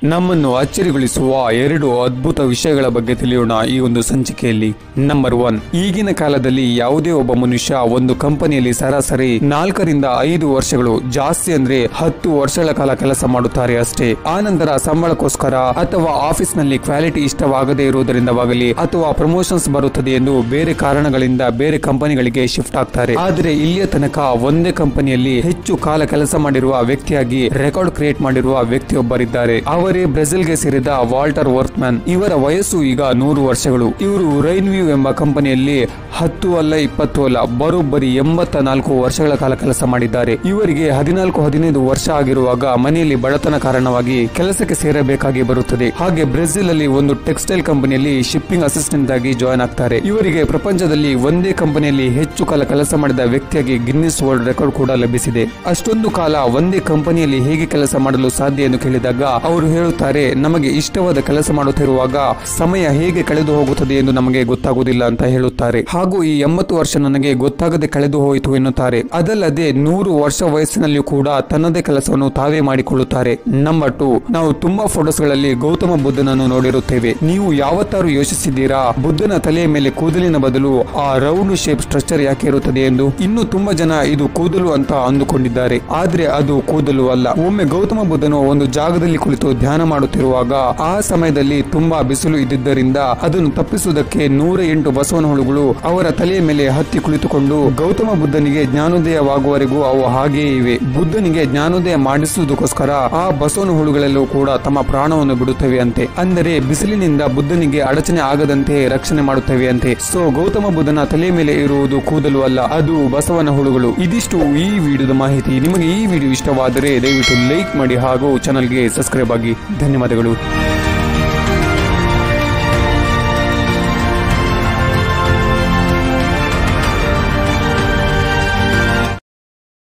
ನಮ್ಮನ್ನು ಅಚ್ಚರಿಗೊಳಿಸುವ ಎರಡು ಅದ್ಭುತ ವಿಷಯಗಳ ಬಗ್ಗೆ ತಿಳಿಯೋಣ ಈ ಒಂದು ಸಂಚಿಕೆಯಲ್ಲಿ ನಂಬರ್ ಒನ್ ಈಗಿನ ಕಾಲದಲ್ಲಿ ಯಾವುದೇ ಒಬ್ಬ ಮನುಷ್ಯ ಒಂದು ಕಂಪನಿಯಲ್ಲಿ ಸರಾಸರಿ ನಾಲ್ಕರಿಂದ ಐದು ವರ್ಷಗಳು ಜಾಸ್ತಿ ಅಂದ್ರೆ ಹತ್ತು ವರ್ಷಗಳ ಕಾಲ ಕೆಲಸ ಮಾಡುತ್ತಾರೆ ಅಷ್ಟೇ ಆನಂತರ ಸಂಬಳಕ್ಕೋಸ್ಕರ ಅಥವಾ ಆಫೀಸ್ ನಲ್ಲಿ ಕ್ವಾಲಿಟಿ ಇಷ್ಟವಾಗದೇ ಇರುವುದರಿಂದವಾಗಲಿ ಅಥವಾ ಪ್ರಮೋಷನ್ಸ್ ಬರುತ್ತದೆ ಎಂದು ಬೇರೆ ಕಾರಣಗಳಿಂದ ಬೇರೆ ಕಂಪನಿಗಳಿಗೆ ಶಿಫ್ಟ್ ಆಗ್ತಾರೆ ಆದರೆ ಇಲ್ಲಿಯ ತನಕ ಒಂದೇ ಕಂಪನಿಯಲ್ಲಿ ಹೆಚ್ಚು ಕಾಲ ಕೆಲಸ ಮಾಡಿರುವ ವ್ಯಕ್ತಿಯಾಗಿ ರೆಕಾರ್ಡ್ ಕ್ರಿಯೇಟ್ ಮಾಡಿರುವ ವ್ಯಕ್ತಿಯೊಬ್ಬರಿದ್ದಾರೆ ಅವರೇ ಬ್ರೆಜಿಲ್ಗೆ ಸೇರಿದ ವಾಲ್ಟರ್ ವರ್ತ್ಮ್ಯಾನ್ ಇವರ ವಯಸ್ಸು ಈಗ ನೂರು ವರ್ಷಗಳು ಇವರು ರೈನ್ವ್ಯೂ ಎಂಬ ಕಂಪನಿಯಲ್ಲಿ ಹತ್ತು ಅಲ್ಲ ಇಪ್ಪತ್ತು ಅಲ್ಲ ಬರೋಬ್ಬರಿ ಎಂಬತ್ತ ನಾಲ್ಕು ವರ್ಷಗಳ ಕಾಲ ಕೆಲಸ ಮಾಡಿದ್ದಾರೆ ಇವರಿಗೆ ಹದಿನಾಲ್ಕು ಹದಿನೈದು ವರ್ಷ ಆಗಿರುವಾಗ ಮನೆಯಲ್ಲಿ ಬಡತನ ಕಾರಣವಾಗಿ ಕೆಲಸಕ್ಕೆ ಸೇರಬೇಕಾಗಿ ಬರುತ್ತದೆ ಹಾಗೆ ಬ್ರೆಜಿಲ್ ಅಲ್ಲಿ ಒಂದು ಟೆಕ್ಸ್ಟೈಲ್ ಕಂಪನಿಯಲ್ಲಿ ಶಿಪ್ಪಿಂಗ್ ಅಸಿಸ್ಟೆಂಟ್ ಆಗಿ ಜಾಯ್ನ್ ಆಗ್ತಾರೆ ಇವರಿಗೆ ಪ್ರಪಂಚದಲ್ಲಿ ಒಂದೇ ಕಂಪನಿಯಲ್ಲಿ ಹೆಚ್ಚು ಕಾಲ ಕೆಲಸ ಮಾಡಿದ ವ್ಯಕ್ತಿಯಾಗಿ ಗಿನ್ನಿಸ್ ವರ್ಲ್ಡ್ ರೆಕಾರ್ಡ್ ಕೂಡ ಲಭಿಸಿದೆ ಅಷ್ಟೊಂದು ಕಾಲ ಒಂದೇ ಕಂಪನಿಯಲ್ಲಿ ಹೇಗೆ ಕೆಲಸ ಮಾಡಲು ಸಾಧ್ಯ ಎಂದು ಕೇಳಿದಾಗ ಅವರು ಹೇಳುತ್ತಾರೆ ನಮಗೆ ಇಷ್ಟವಾದ ಕೆಲಸ ಮಾಡುತ್ತಿರುವಾಗ ಸಮಯ ಹೇಗೆ ಕಳೆದು ಹೋಗುತ್ತದೆ ಎಂದು ನಮಗೆ ಗೊತ್ತಾಗುವುದಿಲ್ಲ ಅಂತ ಹೇಳುತ್ತಾರೆ ಹಾಗೂ ಈ ಎಂಬತ್ತು ವರ್ಷ ನನಗೆ ಗೊತ್ತಾಗದೆ ಕಳೆದು ಹೋಯಿತು ಎನ್ನುತ್ತಾರೆ ಅದಲ್ಲದೆ ನೂರು ವರ್ಷ ವಯಸ್ಸಿನಲ್ಲಿಯೂ ಕೂಡ ತನ್ನದೇ ಕೆಲಸವನ್ನು ತಾವೇ ಮಾಡಿಕೊಳ್ಳುತ್ತಾರೆ ನಂಬರ್ ಟು ನಾವು ತುಂಬಾ ಫೋಟೋಸ್ಗಳಲ್ಲಿ ಗೌತಮ ಬುದ್ಧನನ್ನು ನೋಡಿರುತ್ತೇವೆ ನೀವು ಯಾವತ್ತಾರು ಯೋಚಿಸಿದ್ದೀರಾ ಬುದ್ಧನ ತಲೆಯ ಮೇಲೆ ಕೂದಲಿನ ಬದಲು ಆ ರೌಂಡ್ ಶೇಪ್ ಸ್ಟ್ರಕ್ಚರ್ ಯಾಕೆ ಇರುತ್ತದೆ ಎಂದು ಇನ್ನು ತುಂಬಾ ಜನ ಇದು ಕೂದಲು ಅಂತ ಅಂದುಕೊಂಡಿದ್ದಾರೆ ಆದ್ರೆ ಅದು ಕೂದಲು ಅಲ್ಲ ಒಮ್ಮೆ ಗೌತಮ ಬುದ್ಧನು ಒಂದು ಜಾಗದಲ್ಲಿ ಕುಳಿತು ಧ್ಯಾನ ಮಾಡುತ್ತಿರುವಾಗ ಆ ಸಮಯದಲ್ಲಿ ತುಂಬಾ ಬಿಸಿಲು ಇದ್ದಿದ್ದರಿಂದ ಅದನ್ನು ತಪ್ಪಿಸುವುದಕ್ಕೆ ನೂರ ಎಂಟು ಬಸವನ ಹುಳುಗಳು ಅವರ ತಲೆಯ ಮೇಲೆ ಹತ್ತಿ ಕುಳಿತುಕೊಂಡು ಗೌತಮ ಬುದ್ಧನಿಗೆ ಜ್ಞಾನೋದಯವಾಗುವವರೆಗೂ ಅವು ಹಾಗೆಯೇ ಇವೆ ಬುದ್ಧನಿಗೆ ಜ್ಞಾನೋದಯ ಮಾಡಿಸುವುದಕ್ಕೋಸ್ಕರ ಆ ಬಸವನ ಹುಳುಗಳೆಲ್ಲವೂ ಕೂಡ ತಮ್ಮ ಪ್ರಾಣವನ್ನು ಬಿಡುತ್ತವೆ ಅಂತೆ ಅಂದರೆ ಬಿಸಿಲಿನಿಂದ ಬುದ್ಧನಿಗೆ ಅಡಚಣೆ ಆಗದಂತೆ ರಕ್ಷಣೆ ಮಾಡುತ್ತವೆ ಅಂತೆ ಸೊ ಗೌತಮ ಬುದ್ಧನ ತಲೆಯ ಮೇಲೆ ಇರುವುದು ಕೂದಲು ಅಲ್ಲ ಅದು ಬಸವನ ಹುಳುಗಳು ಇದಿಷ್ಟು ಈ ವಿಡಿಯೋದ ಮಾಹಿತಿ ನಿಮಗೆ ಈ ವಿಡಿಯೋ ಇಷ್ಟವಾದರೆ ದಯವಿಟ್ಟು ಲೈಕ್ ಮಾಡಿ ಹಾಗೂ ಚಾನಲ್ಗೆ ಸಬ್ಸ್ಕ್ರೈಬ್ ಆಗಿ ಧನ್ಯವಾದಗಳು